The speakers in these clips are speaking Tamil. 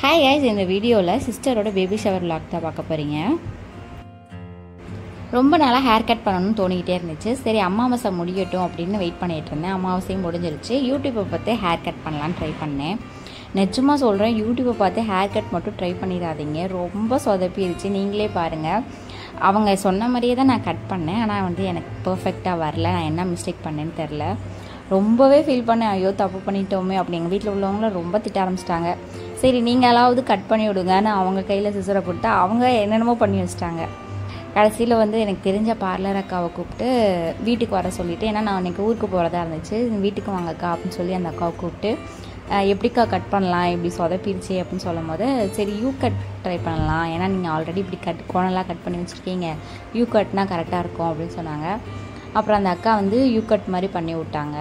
ஹாய் guys இந்த வீடியோவில் சிஸ்டரோட பேபி ஷவர் vlog தான் பார்க்க போகிறீங்க ரொம்ப நாளாக ஹேர் கட் பண்ணணும்னு தோணிக்கிட்டே இருந்துச்சு சரி அமாவாசை முடியட்டும் அப்படின்னு வெயிட் பண்ணிகிட்டு இருந்தேன் அமாவாசையும் முடிஞ்சிருச்சு யூடியூப்பை பார்த்து ஹேர் கட் பண்ணலான்னு ட்ரை பண்ணேன் நிஜமாக சொல்கிறேன் யூடியூப்பை பார்த்து ஹேர் கட் மட்டும் ட்ரை பண்ணிடாதீங்க ரொம்ப சொதப்பிடுச்சு நீங்களே பாருங்கள் அவங்க சொன்ன மாதிரியே தான் நான் கட் பண்ணேன் ஆனால் வந்து எனக்கு பர்ஃபெக்டாக வரல நான் என்ன மிஸ்டேக் பண்ணேன்னு தெரில ரொம்பவே ஃபீல் பண்ணேன் ஐயோ தப்பு பண்ணிட்டோமே அப்படி எங்கள் வீட்டில் உள்ளவங்களும் ரொம்ப திட்ட ஆரம்பிச்சிட்டாங்க சரி நீங்களாவது கட் பண்ணி விடுங்கன்னு அவங்க கையில் சிசரை போட்டு அவங்க என்னென்னமோ பண்ணி வச்சிட்டாங்க கடைசியில் வந்து எனக்கு தெரிஞ்ச பார்லர் அக்காவை கூப்பிட்டு வீட்டுக்கு வர சொல்லிவிட்டு ஏன்னா நான் அன்றைக்கி ஊருக்கு போகிறதா இருந்துச்சு வீட்டுக்கு வாங்கக்கா அப்படின்னு சொல்லி அந்த அக்காவை கூப்பிட்டு அஹ், எப்படிக்கா கட் பண்ணலாம் இப்படி சொதப்பிடுச்சு அப்படின்னு சொல்லும் போது சரி யூ கட் ட்ரை பண்ணலாம் ஏன்னா நீங்கள் ஆல்ரெடி இப்படி கட் கோணலாம் கட் பண்ணி வச்சுருக்கீங்க யூ கட்னா கரெக்டாக இருக்கும் அப்படின்னு சொன்னாங்க அப்புறம் அந்த அக்கா வந்து யூ கட் மாதிரி பண்ணி விட்டாங்க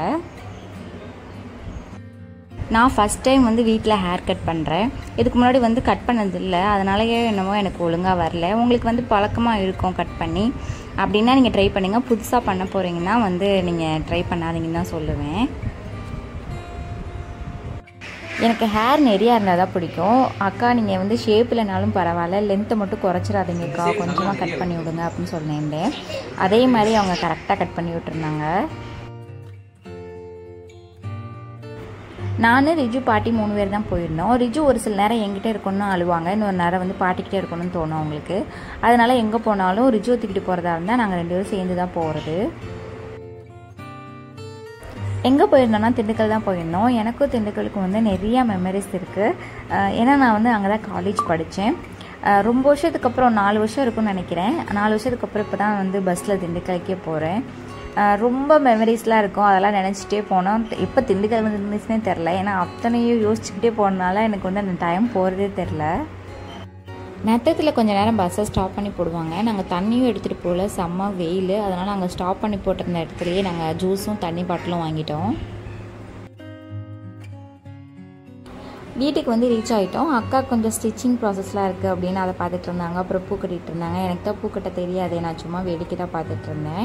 நான் ஃபஸ்ட் டைம் வந்து வீட்டில் ஹேர் கட் பண்ணுறேன் இதுக்கு முன்னாடி வந்து கட் பண்ணதில்லை அதனாலயே என்னமோ எனக்கு ஒழுங்காக வரல உங்களுக்கு வந்து பழக்கமாக இருக்கும் கட் பண்ணி அப்படின்னா நீங்கள் ட்ரை பண்ணுங்க புதுசாக பண்ண போகிறீங்கன்னா வந்து நீங்கள் ட்ரை பண்ணாதீங்கன்னு தான் சொல்லுவேன் எனக்கு ஹேர் நிறையா இருந்தால் தான் பிடிக்கும் அக்கா நீங்கள் வந்து ஷேப்லனாலும் பரவாயில்ல லென்த்தை மட்டும் குறைச்சிடாதீங்கக்கா கொஞ்சமாக கட் பண்ணி விடுங்க அப்படின்னு சொல்லியிருந்தேன் அதே மாதிரி அவங்க கரெக்டாக கட் பண்ணி விட்டுருந்தாங்க நான் ரிஜு பாட்டி மூணு பேர் தான் போயிருந்தோம் ரிஜு ஒரு சில நேரம் எங்கிட்ட இருக்கணும்னு அழுவாங்க இன்னொரு நேரம் வந்து பாட்டிக்கிட்டே இருக்கணும்னு தோணும் அவங்களுக்கு அதனால எங்கே போனாலும் ரிஜுவை தூக்கிட்டு போகிறதா இருந்தால் நாங்கள் ரெண்டு பேரும் சேர்ந்து தான் போகிறது எங்கே போயிருந்தோம்னா திண்டுக்கல் தான் போயிருந்தோம் எனக்கும் திண்டுக்கலுக்கும் வந்து நிறைய மெமரிஸ் இருக்குது ஏன்னா நான் வந்து அங்கே தான் காலேஜ் படித்தேன் ரொம்ப வருஷத்துக்கு அப்புறம் நாலு வருஷம் இருக்கும்னு நினைக்கிறேன் நாலு வருஷத்துக்கு அப்புறம் இப்போ தான் வந்து பஸ்ஸில் திண்டுக்கலுக்கே போகிறேன் ரொம்ப மெமரிஸ்லாம் இருக்கும் அதெல்லாம் நினச்சிட்டே போனோம் இப்போ திண்டுக்கல் வந்து இருந்துச்சுன்னே தெரில ஏன்னா அத்தனையும் யோசிச்சுக்கிட்டே போனனால எனக்கு வந்து அந்த டைம் போகிறதே தெரில நத்தத்தில் கொஞ்ச நேரம் பஸ்ஸை ஸ்டாப் பண்ணி போடுவாங்க நாங்கள் தண்ணியும் எடுத்துகிட்டு போகல செம்ம வெயில் அதனால் அங்கே ஸ்டாப் பண்ணி போட்டிருந்த இடத்துலையே நாங்கள் ஜூஸும் தண்ணி பாட்டிலும் வாங்கிட்டோம் வீட்டுக்கு வந்து ரீச் ஆகிட்டோம் அக்கா கொஞ்சம் ஸ்டிச்சிங் ப்ராசஸ்லாம் இருக்குது அப்படின்னு அதை பார்த்துட்டு இருந்தாங்க அப்புறம் பூ கட்டிகிட்டு இருந்தாங்க எனக்கு தான் பூ கட்ட தெரியாது நான் சும்மா வேடிக்கை தான் பார்த்துட்டு இருந்தேன்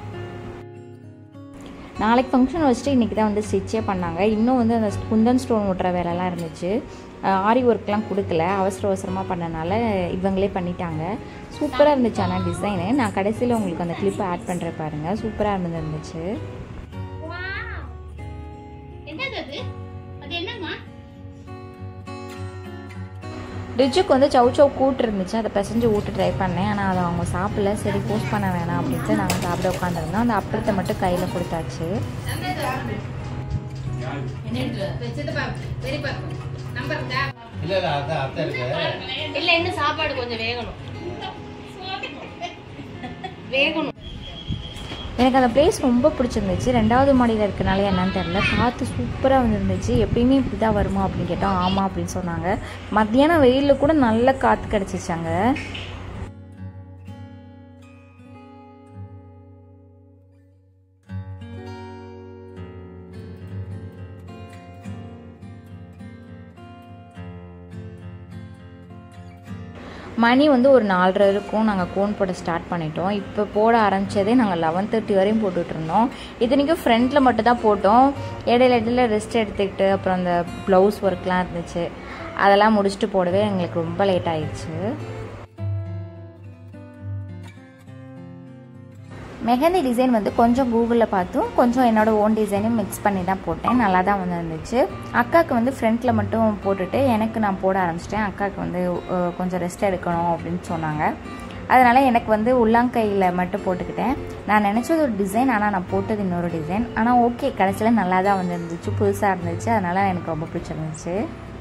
நாளைக்கு ஃபங்க்ஷன் வச்சுட்டு இன்றைக்கி தான் வந்து ஸ்டிச்சே பண்ணாங்க இன்னும் வந்து அந்த குந்தன் ஸ்டோன் ஒட்டுற வேலைலாம் இருந்துச்சு ஆரி ஒர்க்லாம் கொடுக்கல அவசர அவசரமாக பண்ணனால இவங்களே பண்ணிட்டாங்க சூப்பராக இருந்துச்சு ஆனால் டிசைனு நான் கடைசியில் உங்களுக்கு அந்த கிளிப்பை ஆட் பண்ணுறேன் பாருங்கள் சூப்பராக இருந்துச்சு என்னது அது அது என்னம்மா ரிஜுக்கு வந்து சவு சவு கூட்டு இருந்துச்சு அதை பிசைஞ்சு ஊட்டு ட்ரை பண்ணேன் ஆனால் அதை அவங்க சாப்பிடல சரி போஸ்ட் பண்ண வேணாம் அப்படின்ட்டு நாங்கள் சாப்பிட உட்காந்துருந்தோம் அந்த அப்பளத்தை மட்டும் கையில் கொடுத்தாச்சு சித்தப்பா பெரியப்பா நம்பர் இருக்கா இல்ல இல்ல அத்தை அத்தை இருக்கு இல்ல இன்னும் சாப்பாடு கொஞ்சம் வேகணும் வேகணும் எனக்கு அந்த பிளேஸ் ரொம்ப பிடிச்சிருந்துச்சு ரெண்டாவது மாடியில் இருக்கனால என்னன்னு தெரில காற்று சூப்பராக வந்துருந்துச்சு எப்பயுமே இப்படி தான் வருமா அப்படின்னு கேட்டோம் ஆமாம் அப்படின்னு சொன்னாங்க மத்தியானம் வெயிலில் கூட நல்ல காற்று கிடச்சிச்சு அங்கே மணி வந்து ஒரு நாலரை இருக்கும் நாங்கள் கோன் போட ஸ்டார்ட் பண்ணிட்டோம் இப்போ போட ஆரம்பித்ததே நாங்கள் லெவன் தேர்ட்டி வரையும் போட்டுட்டு இருந்தோம் இத்தனைக்கும் ஃப்ரண்ட்டில் மட்டும் தான் போட்டோம் இடையில இடையில ரெஸ்ட் எடுத்துக்கிட்டு அப்புறம் அந்த ப்ளவுஸ் ஒர்க்லாம் இருந்துச்சு அதெல்லாம் முடிச்சுட்டு போடவே எங்களுக்கு ரொம்ப லேட் ஆயிடுச்சு மெஹந்தி டிசைன் வந்து கொஞ்சம் கூகுளில் பார்த்தும் கொஞ்சம் என்னோடய ஓன் டிசைனும் மிக்ஸ் பண்ணி தான் போட்டேன் நல்லா தான் வந்து இருந்துச்சு அக்காவுக்கு வந்து ஃப்ரண்ட்டில் மட்டும் போட்டுட்டு எனக்கு நான் போட ஆரம்பிச்சிட்டேன் அக்காவுக்கு வந்து அஹ், கொஞ்சம் ரெஸ்ட் எடுக்கணும் அப்படின்னு சொன்னாங்க அதனால் எனக்கு வந்து உள்ளாங்கையில் மட்டும் போட்டுக்கிட்டேன் நான் நினச்சது ஒரு டிசைன் ஆனால் நான் போட்டது இன்னொரு டிசைன் ஆனால் ஓகே கடைசியில் நல்லா தான் வந்து இருந்துச்சு புதுசாக இருந்துச்சு அதனால் எனக்கு ரொம்ப பிடிச்சிருந்துச்சு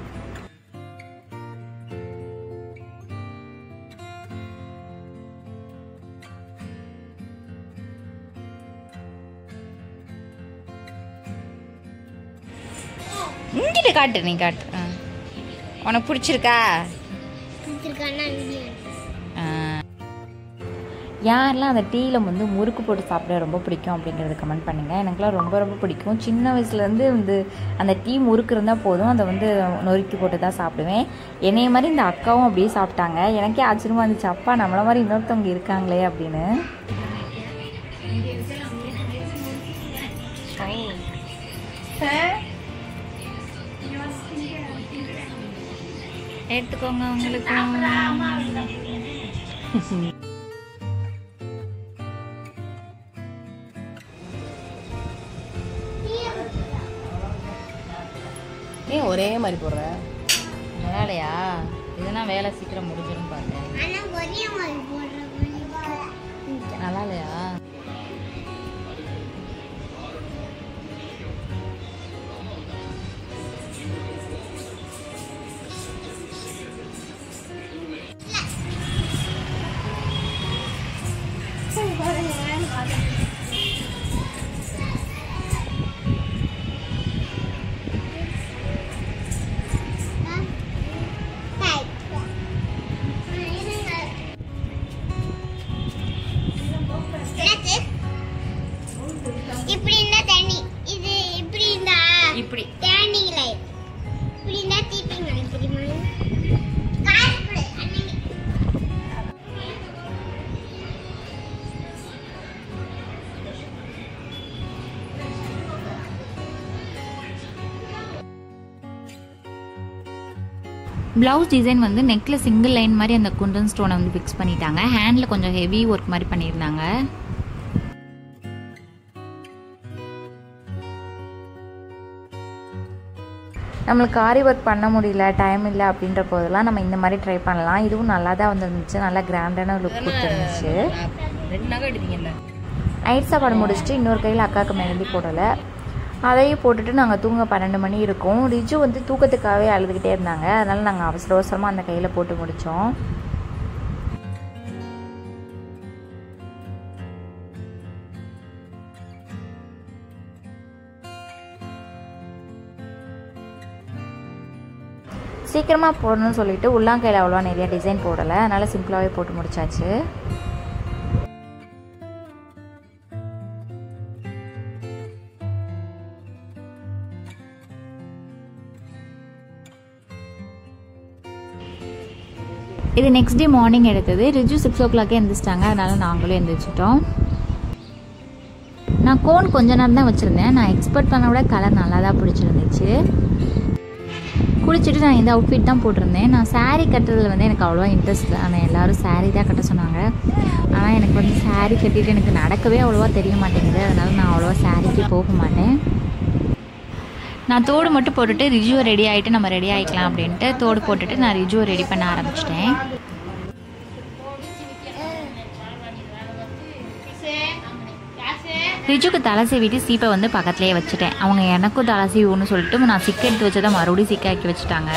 இங்கிட்ட காட்டு நீ காட்டு ஆ. உனக்கு பிடிச்சிருக்கா ஆ. யாரெல்லாம் அந்த டீயில் வந்து முறுக்கு போட்டு சாப்பிட ரொம்ப பிடிக்கும் அப்படிங்கிறத கமெண்ட் பண்ணுங்கள் எனக்குலாம் ரொம்ப ரொம்ப பிடிக்கும் சின்ன வயசுலேருந்து வந்து அந்த டீ முறுக்கு இருந்தால் போதும் அதை வந்து நொறுக்கி போட்டு தான் சாப்பிடுவேன் என்னைய மாதிரி இந்த அக்காவும் அப்படியே சாப்பிட்டாங்க எனக்கே ஆச்சரியமாக இருந்துச்சு அப்பா நம்மள மாதிரி இன்னொருத்தவங்க இருக்காங்களே அப்படின்னு எடுத்துக்கோங்க உங்களுக்கு ஏன் ஒரே மாதிரி போடுற வேலையா இதுனா வேலை சீக்கிரம் முடிஞ்சிடும் பார்த்தேன் நல்லா இல்லையா இப்படி இருந்தா தண்ணி இது இப்படி இருந்தா இப்படி தேனீங்களே இப்படி இருந்தா தீப்பீங்களா இப்படி காசு கொடு அண்ணன் ப்ளவுஸ் டிசைன் வந்து நெக்கில் சிங்கிள் லைன் மாதிரி அந்த குந்தன் ஸ்டோனை வந்து ஃபிக்ஸ் பண்ணிட்டாங்க ஹேண்டில் கொஞ்சம் ஹெவி ஒர்க் மாதிரி பண்ணியிருந்தாங்க நம்மளுக்கு ஆரி ஒர்க் பண்ண முடியல டைம் இல்லை அப்படின்ற போதெல்லாம் நம்ம இந்த மாதிரி ட்ரை பண்ணலாம் இதுவும் நல்லா தான் வந்துருந்துச்சு நல்லா கிராண்டான லுக் கொடுத்துருந்துச்சு ரெண்டு நகை எடுத்தீங்கல்ல நைட் சாப்பாடு முடிச்சுட்டு இன்னொரு கையில் அக்காவுக்கு மெஹந்தி போடலை அதையும் போட்டுட்டு நாங்கள் தூங்க பன்னெண்டு மணி இருக்கும் ரிஜு வந்து தூக்கத்துக்காகவே அழுதுகிட்டே இருந்தாங்க அதனால நாங்கள் அவசர அவசரமாக அந்த கையில் போட்டு முடித்தோம் சீக்கிரமாக போடணும்னு சொல்லிட்டு உள்ளாங்கையில் அவ்வளோவா நிறைய டிசைன் போடலை அதனால் சிம்பிளாகவே போட்டு முடிச்சாச்சு இது நெக்ஸ்ட் டே மார்னிங் எடுத்தது ரிஜு சிக்ஸ் ஓ கிளாக்கே எழுந்திரிச்சிட்டாங்க அதனால நாங்களும் எழுந்திரிச்சிட்டோம் நான் கோன் கொஞ்ச நேரம் தான் வச்சுருந்தேன் நான் எக்ஸ்பெக்ட் பண்ண விட கலர் நல்லா தான் பிடிச்சிருந்துச்சு குளிச்சுட்டு நான் இந்த அவுட்ஃபிட் தான் போட்டிருந்தேன் நான் saree கட்டுறதுல வந்து எனக்கு அவ்வளோவா இன்ட்ரெஸ்ட் இல்லை ஆனால் எல்லாரும் saree தான் கட்ட சொன்னாங்க ஆனால் எனக்கு வந்து saree கட்டிட்டு எனக்கு நடக்கவே அவ்வளோவா தெரிய மாட்டேங்குது அதனால நான் அவ்வளோவா சாரிக்கு போக மாட்டேன் நான் தோடு மட்டும் போட்டுட்டு ரிஜுவை ரெடி ஆகிட்டு நம்ம ரெடி ஆகிக்கலாம் அப்படின்ட்டு தோடு போட்டுட்டு நான் ரிஜுவை ரெடி பண்ண ஆரம்பிச்சிட்டேன் ரிஜுக்கு தலை சீவிட்டு சீப்பை வந்து பக்கத்துலேயே வச்சுட்டேன் அவங்க எனக்கும் தலை சீவுன்னு சொல்லிட்டு நான் சிக்க எடுத்து வச்சதை மறுபடியும் சிக்காக்கி வச்சுட்டாங்க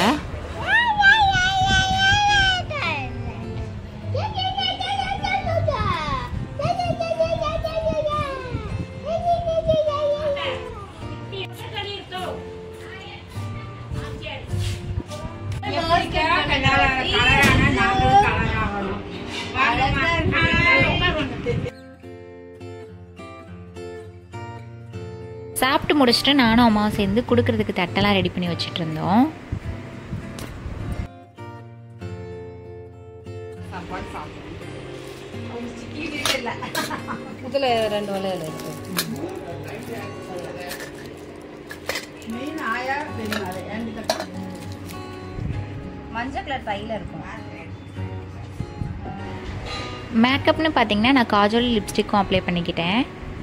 சாப்பிட்டு முடிச்சுட்டு நானும் அம்மாவும் சேர்ந்து கொடுக்கறதுக்கு தட்டெல்லாம் ரெடி பண்ணி வச்சுட்டு இருந்தோம் முதல்ல ரெண்டு வலையில இருக்கு மஞ்சள் கலர் தையில இருக்கும் மேக்கப்னு பார்த்தீங்கன்னா நான் காஜல் லிப்ஸ்டிக்கும் அப்ளை பண்ணிக்கிட்டேன்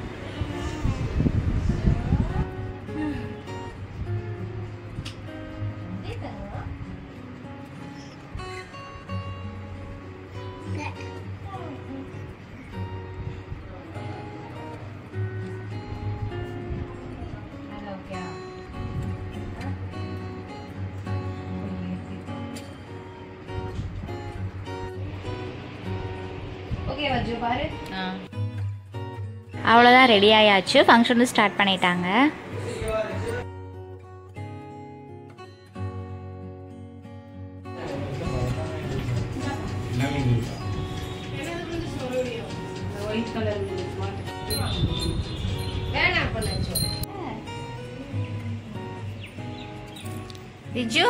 ஓகே வஜு பாரு அவ்வளோதான் ரெடி ஆயாச்சு ஃபங்க்ஷன் ஸ்டார்ட் பண்ணிட்டாங்க ஒயிட் கலர் வேணாம் பண்ணு ரிஜு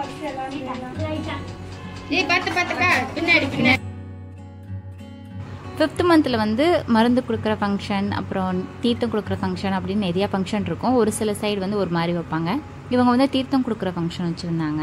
ஏய் பார்த்து பார்த்துக்கா பின்னாடி பின்னாடி ஃபிஃப்த் மந்தில் வந்து மருந்து கொடுக்குற ஃபங்க்ஷன் அப்புறம் தீர்த்தம் கொடுக்குற ஃபங்க்ஷன் அப்படின்னு நிறையா ஃபங்க்ஷன் இருக்கும் ஒரு சில சைடு வந்து ஒரு மாதிரி வைப்பாங்க இவங்க வந்து தீர்த்தம் கொடுக்குற ஃபங்க்ஷன் வச்சுருந்தாங்க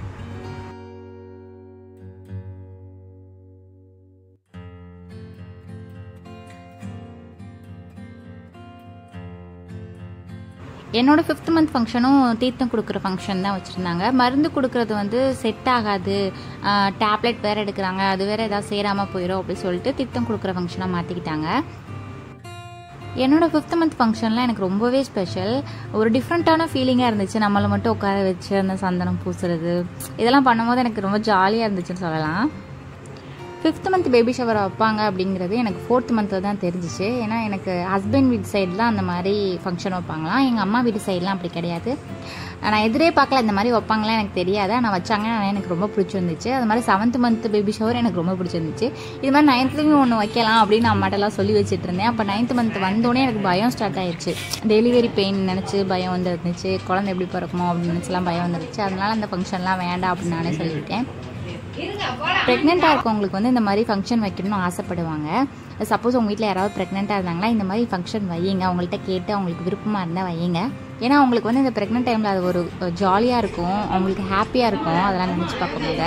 என்னோட ஃபிஃப்த் மந்த் ஃபங்க்ஷனும் தீர்த்தம் கொடுக்குற ஃபங்க்ஷன் தான் வச்சுருந்தாங்க மருந்து கொடுக்குறது வந்து செட் ஆகாது டேப்லெட் வேறு எடுக்கிறாங்க அது வேறு ஏதாவது சேராமல் போயிடும் அப்படின்னு சொல்லிட்டு தீர்த்தம் கொடுக்குற ஃபங்க்ஷனாக மாற்றிக்கிட்டாங்க என்னோட ஃபிஃப்த் மந்த் ஃபங்க்ஷனில் எனக்கு ரொம்பவே ஸ்பெஷல் ஒரு டிஃப்ரெண்ட்டான ஃபீலிங்காக இருந்துச்சு நம்மளை மட்டும் உட்கார வச்சு அந்த சந்தனம் பூசுறது இதெல்லாம் பண்ணும்போது எனக்கு ரொம்ப ஜாலியாக இருந்துச்சுன்னு சொல்லலாம் ஃபிஃப்த் மந்த் பேபி ஷவர் வைப்பாங்க அப்படிங்கிறது எனக்கு ஃபோர்த் மந்தில் தான் தெரிஞ்சிச்சு ஏன்னா எனக்கு ஹஸ்பண்ட் வீட்டு சைட்லாம் அந்த மாதிரி ஃபங்க்ஷன் வைப்பாங்களாம் எங்கள் அம்மா வீட்டு சைட்லாம் அப்படி கிடையாது நான் எதிரே பார்க்கல இந்த மாதிரி வைப்பாங்களாம் எனக்கு தெரியாது ஆனால் வச்சாங்க ஆனால் எனக்கு ரொம்ப பிடிச்சிருந்துச்சு அது மாதிரி செவன்த் மந்த் பேபி ஷவர் எனக்கு ரொம்ப பிடிச்சிருந்துச்சு இது மாதிரி நைன்த்லேயும் ஒன்று வைக்கலாம் அப்படின்னு அம்மாட்டெல்லாம் சொல்லி வச்சுட்டு இருந்தேன் அப்போ நைன்த் மந்த் வந்தோடனே எனக்கு பயம் ஸ்டார்ட் ஆயிடுச்சு டெலிவரி பெயின் நினச்சி பயம் வந்து இருந்துச்சு குழந்தை எப்படி பிறக்குமோ அப்படின்னு நினச்சிலாம் பயம் வந்துருச்சு அதனால அந்த ஃபங்க்ஷன்லாம் வேண்டாம் அப்படின்னு நானே சொல்லிவிட்டேன் ப்ரெக்னெண்ட்டாக இருக்கவங்களுக்கு வந்து இந்த மாதிரி ஃபங்க்ஷன் வைக்கணும்னு ஆசைப்படுவாங்க சப்போஸ் உங்கள் வீட்டில் யாராவது ப்ரெக்னெண்ட்டாக இருந்தாங்கன்னா இந்த மாதிரி ஃபங்க்ஷன் வையுங்க அவங்கள்ட்ட கேட்டு அவங்களுக்கு விருப்பமாக இருந்தால் வையுங்க ஏன்னா அவங்களுக்கு வந்து இந்த ப்ரெக்னென்ட் டைமில் அது ஒரு ஜாலியாக இருக்கும் அவங்களுக்கு ஹாப்பியாக இருக்கும் அதெல்லாம் நினச்சி பார்க்கும்போது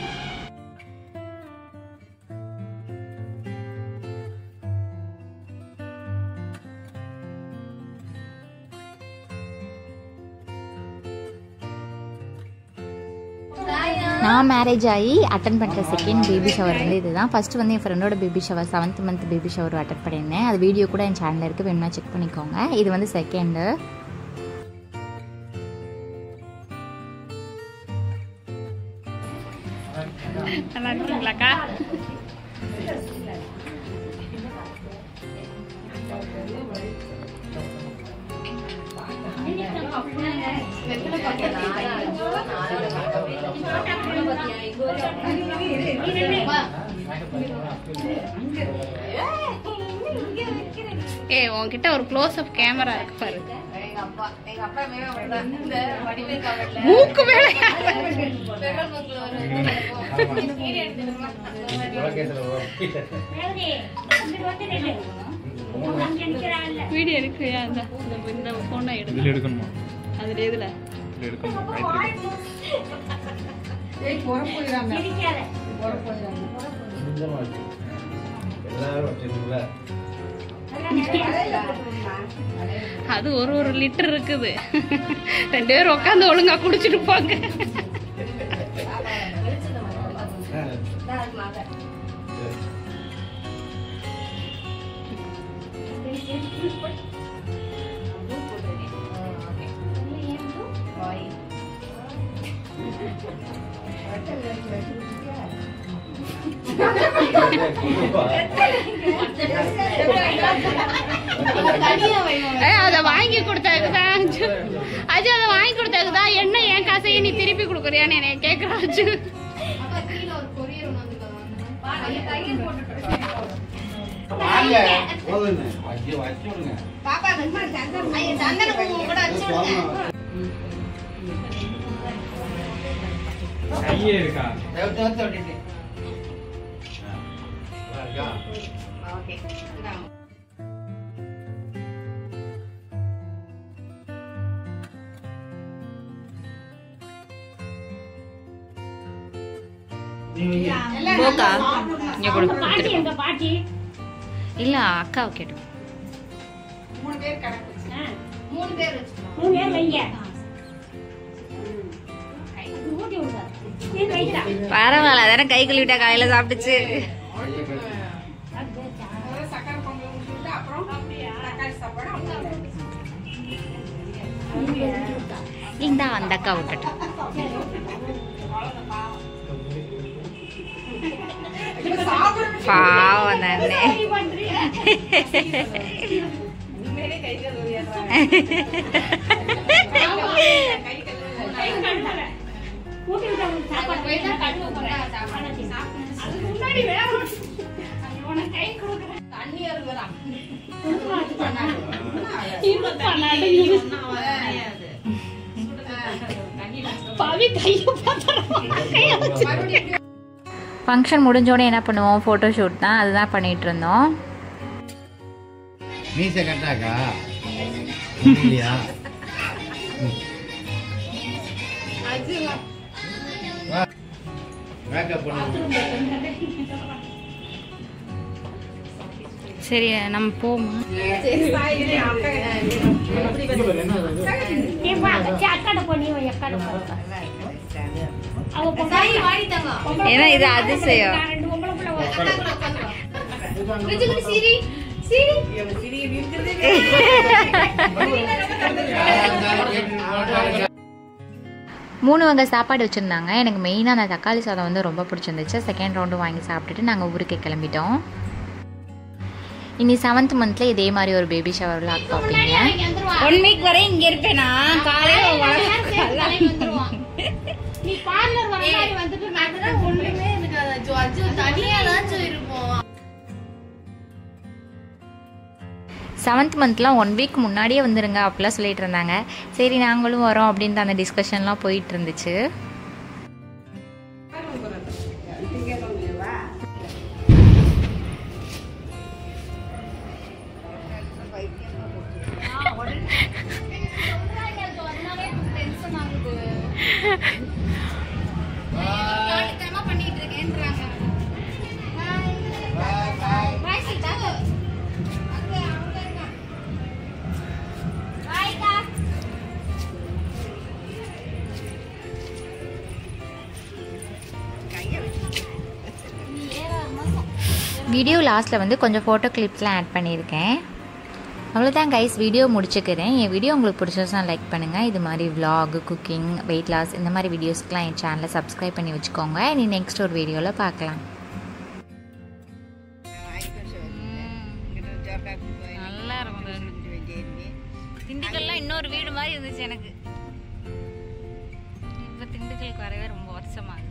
நான் மேரேஜ் ஆகி அட்டன் பண்ணுற செகண்ட் பேபி ஷவர் வந்து இதுதான் ஃபர்ஸ்ட் வந்து என் ஃப்ரெண்டோட baby shower seventh month baby shower attend பண்ணியிருந்தேன் அது வீடியோ கூட என் சேனலில் இருக்குது வேணும்னா செக் பண்ணிக்கோங்க இது வந்து செகண்டு நல்லா இருக்கீங்களாக்கா ஏ உன்கிட்ட ஒரு க்ளோஸ் அப் கேமரா இருக்கு பாரு மூக்கு மேல வீடியோ எடுக்கிறியா இந்த இந்த போனை எடுக்க இதில் எடுக்கணுமா அதுல எதுல இதில் எடுக்கணுமா காயத்ரி எல்லாரும் வச்சிருக்கீங்களா அது ஒரு ஒரு லிட்டர் இருக்குது ரெண்டு பேரும் உட்காந்து ஒழுங்கா குடிச்சிட்டு போங்க ஏய், அத வாங்கி கொடுத்ததுக்குதான் அஜு அஜு அதை வாங்கி கொடுத்ததுக்குதான் என்ன என் காசையை நீ திருப்பி கொடுக்குறியான்னு என்னைய கேக்குறா அஜு வாங்க போதுங்க ஐயோ வச்சு விடுங்க கையே இருக்கா தேவத்தை வச்சு விட்டுட்டேன் இருக்கா நீ வைங்க. போக்கா இங்கே கொடு இல்லை அக்காவை கேட்டு பரவாயில்ல அதானே கை கழுவிட்டா காலையில சாப்பிட்டுச்சு இந்தா அந்த அக்கா விட்டுட்டு பாவம் தானே ஃபங்க்ஷன் முடிஞ்சோடனே என்ன பண்ணுவோம் ஃபோட்டோ ஷூட் தான் அதுதான் பண்ணிகிட்டு இருந்தோம் மீசை கட்டாக்கா இல்லையா மேக்கப் பண்ணு சரி நம்ம போமா ஏன்னா இது அதிசயம் மூணு வகை சாப்பாடு வச்சுருந்தாங்க எனக்கு மெயினாக அந்த தக்காளி சாதம் வந்து ரொம்ப பிடிச்சிருந்துச்சு செகண்ட் ரவுண்டு வாங்கி சாப்பிட்டுட்டு நாங்கள் ஊருக்கு கிளம்பிட்டோம் இனி செவன்த் மந்த்தில் இதே மாதிரி ஒரு பேபி ஷவர் விளாக் பார்ப்பீங்க ஒன் வீக் வரை இங்க இருப்பேனா காலையில நீ பார்லர் வர மாதிரி வந்துட்டு நான் ஒண்ணுமே இருக்காது அஜு அஜு தனியா தான் இருப்போம் செவன்த் மந்த்லாம் ஒன் வீக் முன்னாடியே வந்துருங்க அப்படிலாம் சொல்லிட்டு இருந்தாங்க சரி நாங்களும் வரோம் அப்படின்ட்டு அந்த டிஸ்கஷன்லாம் போயிட்டு இருந்துச்சு வீடியோ லாஸ்ட்டில் வந்து கொஞ்சம் ஃபோட்டோ கிளிப்ஸ்லாம் ஆட் பண்ணியிருக்கேன் அவ்வளோதான் கைஸ் வீடியோ முடிச்சுக்கிறேன் என் வீடியோ உங்களுக்கு பிடிச்சதுனா லைக் பண்ணுங்கள் இது மாதிரி vlog குக்கிங் வெயிட் லாஸ் இந்த மாதிரி வீடியோஸ்க்குலாம் என் சேனலை சப்ஸ்கிரைப் பண்ணி வச்சுக்கோங்க இனி நெக்ஸ்ட் ஒரு வீடியோவில் பார்க்கலாம் நல்லா இருக்கும் திண்டுக்கல்லாம் இன்னொரு வீடு மாதிரி இருந்துச்சு எனக்கு இப்போ திண்டுக்கலுக்கு வரவே ரொம்ப வருஷமாகுது